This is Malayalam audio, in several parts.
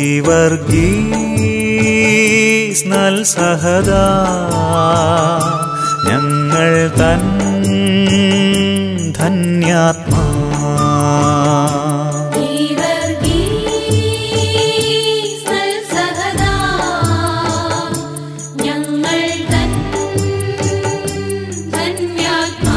ഈ വർഗീസ് നൽ സഹദാ ഞങ്ങൾ തൻ ധന്യാത്മാ ഞങ്ങൾ തൻ ധന്യാത്മാ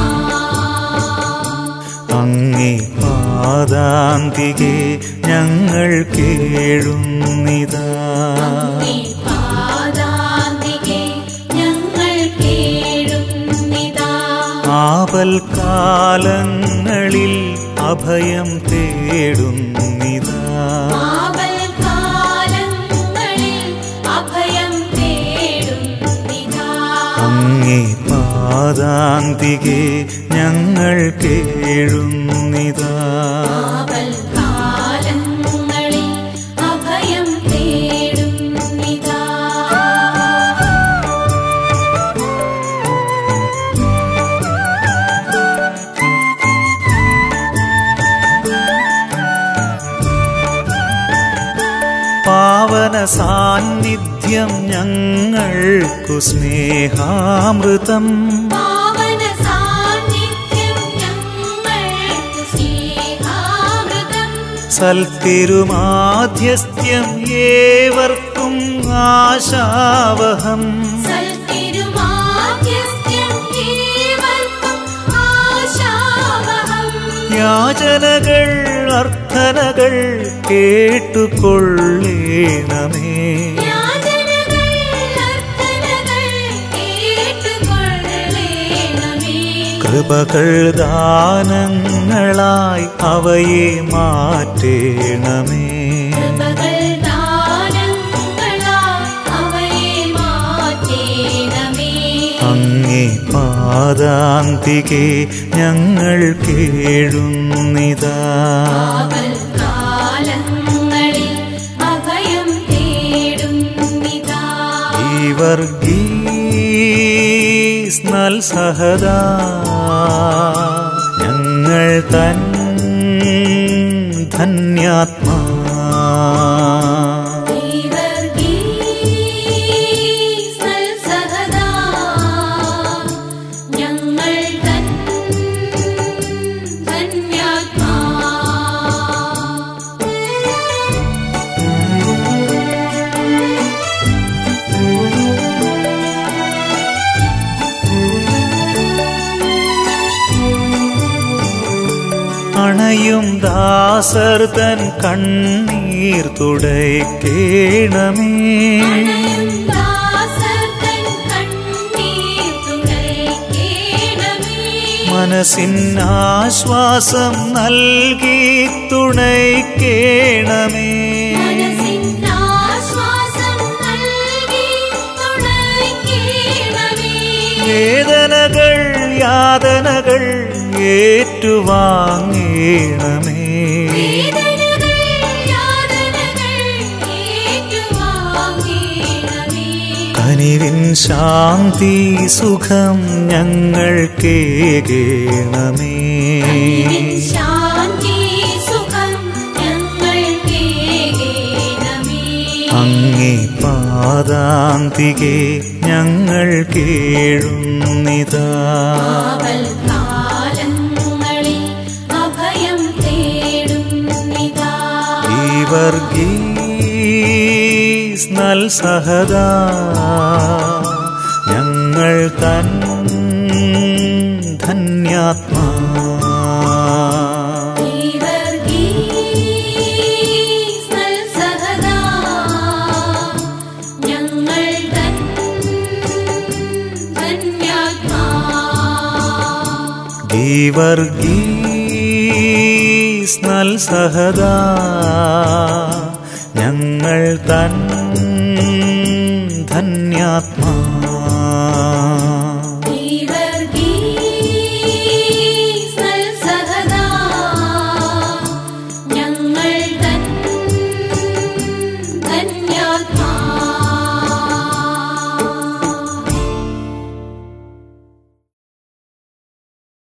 അങ്ങേ പാദാന്തികെ ഞങ്ങൾ കേഴുന്നിതാ അങ്ങേ പാദാന്തികെ ഞങ്ങൾ കേഴുന്നിതാ. ആപൽ കാലങ്ങളിൽ അഭയം തേടുന്നിതാ ആപൽക്കാലങ്ങളിൽ അഭയം തേടുന്നിതാ. അങ്ങേ പാദാന്തികെ ഞങ്ങൾ കേഴുന്നിതാ ആപൽക്കാലങ്ങളിൽ അഭയം തേടുന്നിതാ. പാവന സാന്നിധ്യം ഞങ്ങൾക്കു സ്നേഹാമൃതം പാവന സാന്നിധ്യം ഞങ്ങൾക്ക് സ്നേഹാമൃതം. സൽത്തിരുമാധ്യസ്ഥ്യം ഏവർക്കും ആശാവഹം സൽത്തിരുമാധ്യസ്ഥ്യം ഏവർക്കും ആശാവഹം. യാചനകൾ അർത്ഥനകൾ കേട്ടുകൊള്ളേണമേ യാചനകൾ, അർത്ഥനകൾ കേട്ടുകൊള്ളേണമേ. കൃപകൾ ദാനങ്ങളായി അവയെ മാറ്റേണമേ കൃപകൾ ദാനങ്ങളാൽ അവയെ മാറ്റേണമേ. അങ്ങേ പാദാന്തികെ ഞങ്ങൾ കേഴുന്നിതാ ആപൽക്കാലങ്ങളിൽ അഭയം തേടുന്നിതാ. ഈ വർഗീസ് നൽ സഹദാ ഞങ്ങൾ തൻ ധന്യാത്മാ ദൈവർഗീസ് നൽസഹദാ ഞങ്ങൾ തൻ ധന്യാത്മാ അണയും ദാസർ തൻ കണ്ണീർ തുടയ്ക്കേണമേ അണയും ദാസർ തൻ കണ്ണീർ തുടയ്ക്കേണമേ. മനസ്സിനാശ്വാസം നൽകി തുണയ്ക്കേണമേ മനസ്സിനാശ്വാസം നൽകി തുണയ്ക്കേണമേ. വേദനകൾ യാതനകൾ ഏറ്റുവാങ്ങേണമേ വേദനകൾ, യാതനകൾ ഏറ്റുവാങ്ങേണമേ. കനിവിൻ ശാന്തി സുഖം ഞങ്ങൾ കേകേണമേ നിൻ ശാന്തി സുഖം ഞങ്ങൾക്കേകേണമേ. അങ്ങേ പാദാന്തികെ ഞങ്ങൾ കേഴുന്നിതാ ആപൽക്കാലങ്ങളിൽ അഭയം തേടുന്നിതാ. ഈ വർഗീസ് നൽ സഹദാ ഞങ്ങൾ തൻ ധന്യാത്മാ ദൈവർഗീസ് നൽസഹദാ ഞങ്ങൾ തൻ ധന്യാത്മാ. ഈ വർഗീസ് നൽ സഹദാ ഞങ്ങൾ തൻ ധന്യാത്മാ